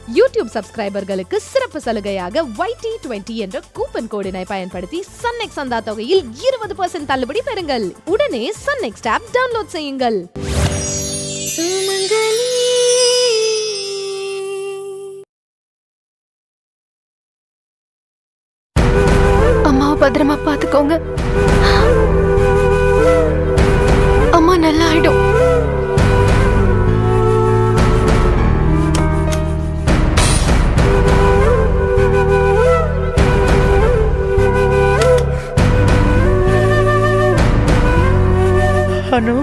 YouTube சப்ஸ்கிரைபர்களுக்கு சிறப்பு சலுகையாக YT twenty என்ற கூப்பன் கோடினை பயன்படுத்தி சன்நெக்ஸ் சந்தா தொகையில் இருபது பர்சன்ட் தள்ளுபடி பெறுங்கள் உடனே சன்நெக்ஸ் ஆப் டவுன்லோட் செய்யுங்கள் அம்மாவை பத்திரமா பாத்துக்கோங்க அம்மா நல்லா ஆயிடும் அனு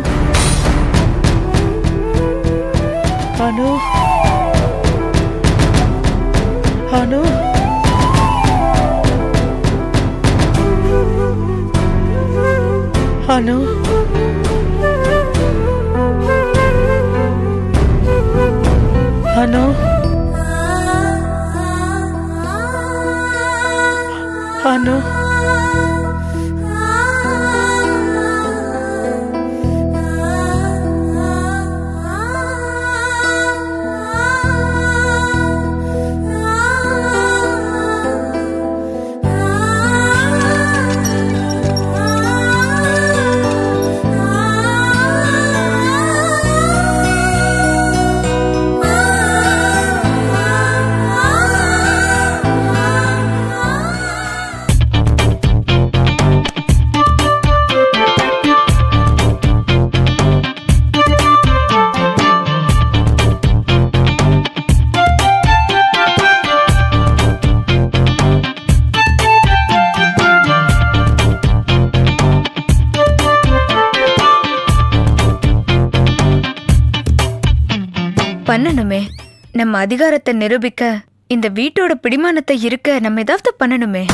அனு அனு அனு அனு அனு பண்ணணுமே நம்ம அதிகாரத்தை நிரூபிக்க இந்த வீட்டோட பிடிமானத்தை இருக்க நம்ம ஏதாவது பண்ணணுமே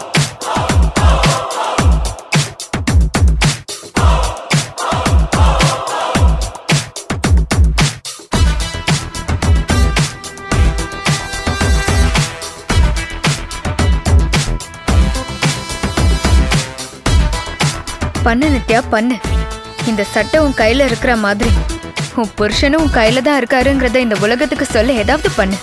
பண்ணு நித்யா பண்ணு இந்த சட்டை உன் கையில இருக்கிற மாதிரி உன் புருஷனும் உன் கையில தான் இருக்காருங்கிறத இந்த உலகத்துக்கு சொல்ல ஏதாவது பண்ணு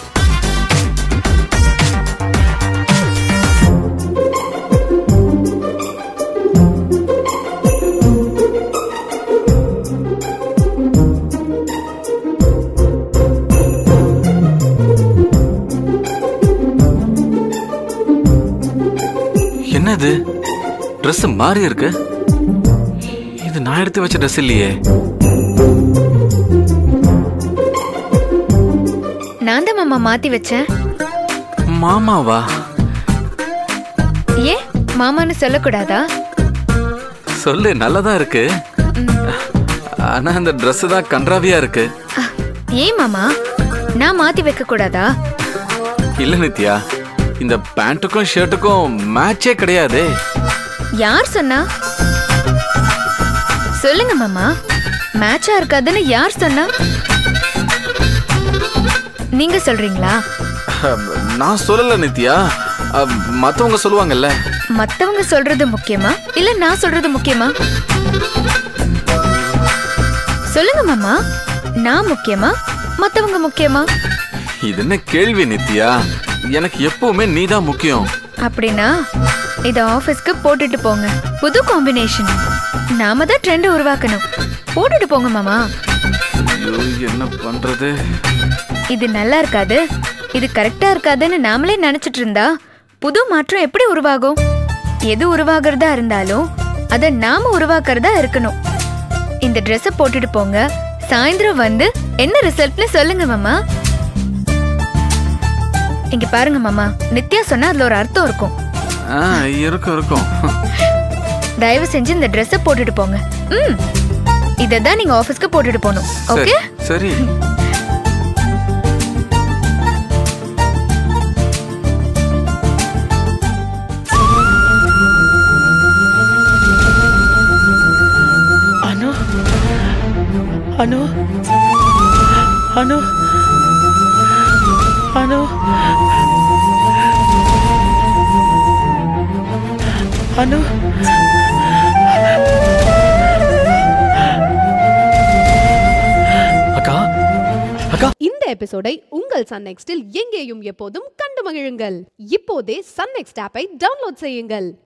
என்ன இது Dress மாறி இருக்கு இது நான் எடுத்து வச்ச Dress இல்லையே நான் தான் மாமா மாத்தி வச்சேன் மாமாவா ஏன் மாமான்னு சொல்லக்கூடாதா சொல்லு நல்லதா இருக்கு ஆனா அந்த Dress தான் கன்றாவியா இருக்கு அஹ், ஏன் மாமா நான் மாத்தி வைக்க கூடாதா இல்ல நித்யா இந்த பேண்ட்டுக்கும் ஷர்ட்டுக்கும் மேட்சே கிடையாதே யார் சொன்னா சொல்லுங்க மாமா மேட்சா இருக்காதுன்னு யார் சொன்னா நீங்க சொல்றீங்களா அஹ், நான் சொல்லல நித்யா அஹ், மத்தவங்க சொல்லுவாங்கல்ல மத்தவங்க சொல்றது முக்கியமா இல்ல நான் சொல்றது முக்கியமா சொல்லுங்க மாமா நான் முக்கியமா மத்தவங்க முக்கியமா இது என்ன கேள்வி நித்யா எனக்கு எப்பவுமே நீதான் முக்கியம் அப்படின்னா இத ஆபீஸ்க்கு போட்டுட்டு போங்க புது காம்பினேஷன் நாம தான் ட்ரெண்ட் உருவாக்கணும் போட்டுட்டு போங்க மாமா ஐயோ என்ன பண்றது இது நல்லா இருக்காது இது கரெக்டா இருக்காதுன்னு நாமளே நினைச்சிட்டு இருந்தா புது மாற்றம் எப்படி உருவாகும் எது உருவாகிறதா இருந்தாலும் அத நாம உருவாக்குறதா இருக்கணும் இந்த Dress-அ போட்டுட்டு போங்க சாயந்தரம் வந்து என்ன ரிசல்ட்னு சொல்லுங்க மாமா இங்க பாருங்க மாமா நித்யா சொன்னா அதுல ஒரு அர்த்தம் இருக்கும் ஆ இருக்கும் இருக்கும் தயவு செஞ்சு இந்த Dress-அ போட்டுட்டு போங்க ம் இதை தான் நீங்க ஆபீஸ்க்கு போட்டுட்டு போகணும் சரி ஓகே சரி அனு அனு அனு அனு அனு அக்கா அக்கா இந்த எபிசோடை உங்கள் சன் நெக்ஸ்டில் எங்கேயும் எப்போதும் கண்டு மகிழுங்கள் இப்போதே சன் நெக்ஸ்ட் ஆப்பை டவுன்லோட் செய்யுங்கள்